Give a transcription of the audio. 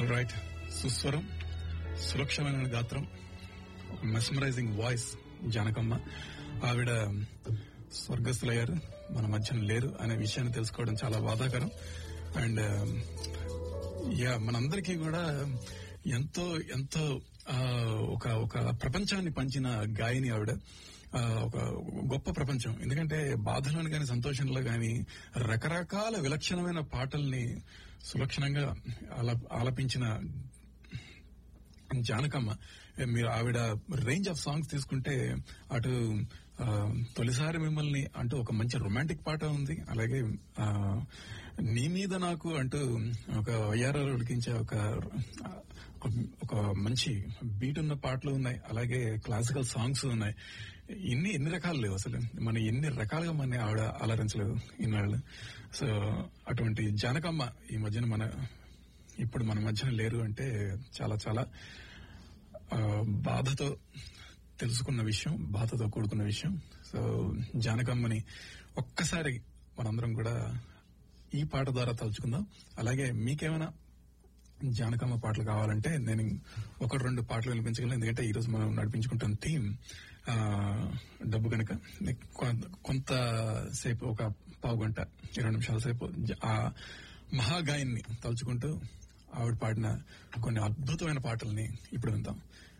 all right సుస్వరం సురక్షమైన గాత్రం mesmerising voice Janakamma ఆవిడ స్వర్గస్థులయ్యారు మన మధ్యన లేరు అనే విషయాన్ని తెలుసుకోవడం చాలా బాధాకరం అండ్ యా మనందరికీ కూడా ఎంతో ఎంతో ఆ, ఒక ఒక ప్రపంచాన్ని పంచిన గాయని ఆవిడ ఆ, ఒక గొప్ప ప్రపంచం ఎందుకంటే బాధలను గాని సంతోషంలో గాని రకరకాల విలక్షణమైన పాటల్ని సులక్షణంగా ఆల- ఆలపించిన జానకమ్మ మీరు ఆవిడ రేంజ్ ఆఫ్ సాంగ్స్ తీసుకుంటే అటు ఆ, తొలిసారి మిమ్మల్ని అంటూ ఒక మంచి రొమాంటిక్ పాట ఉంది అలాగే ఆ, నీ మీద నాకు అంటూ ఒక వయ్యారాలు ఉడికించే ఒక ఒక మంచి బీట్ ఉన్న పాటలు ఉన్నాయి అలాగే క్లాసికల్ సాంగ్స్ ఉన్నాయి ఇన్ని ఎన్ని రకాలు లేవు అసలు మన ఎన్ని రకాలుగా మన ఆవిడ అలరించలేదు ఇన్నాళ్ళు సో అటువంటి జానకమ్మ ఈ మధ్యన మన ఇప్పుడు మన మధ్యన లేరు అంటే చాలా చాలా ఆ, బాధతో తెలుసుకున్న విషయం బాధతో కూడుకున్న విషయం సో జానకమ్మని ఒక్కసారి మనందరం కూడా ఈ పాట ద్వారా తలుచుకుందాం అలాగే మీకేమైనా జానకమ్మ పాటలు కావాలంటే నేను ఒకటి రెండు పాటలు వినిపించగలను ఎందుకంటే ఈ రోజు మనం నడిపించుకుంటున్న థీమ్ ఆ, డబ్బు కనుక కొంతసేపు ఒక పావు గంట ఇరవై నిమిషాల సేపు జ- ఆ మహాగాయన్ని తలుచుకుంటూ ఆవిడ పాడిన కొన్ని అద్భుతమైన పాటల్ని ఇప్పుడు విందాం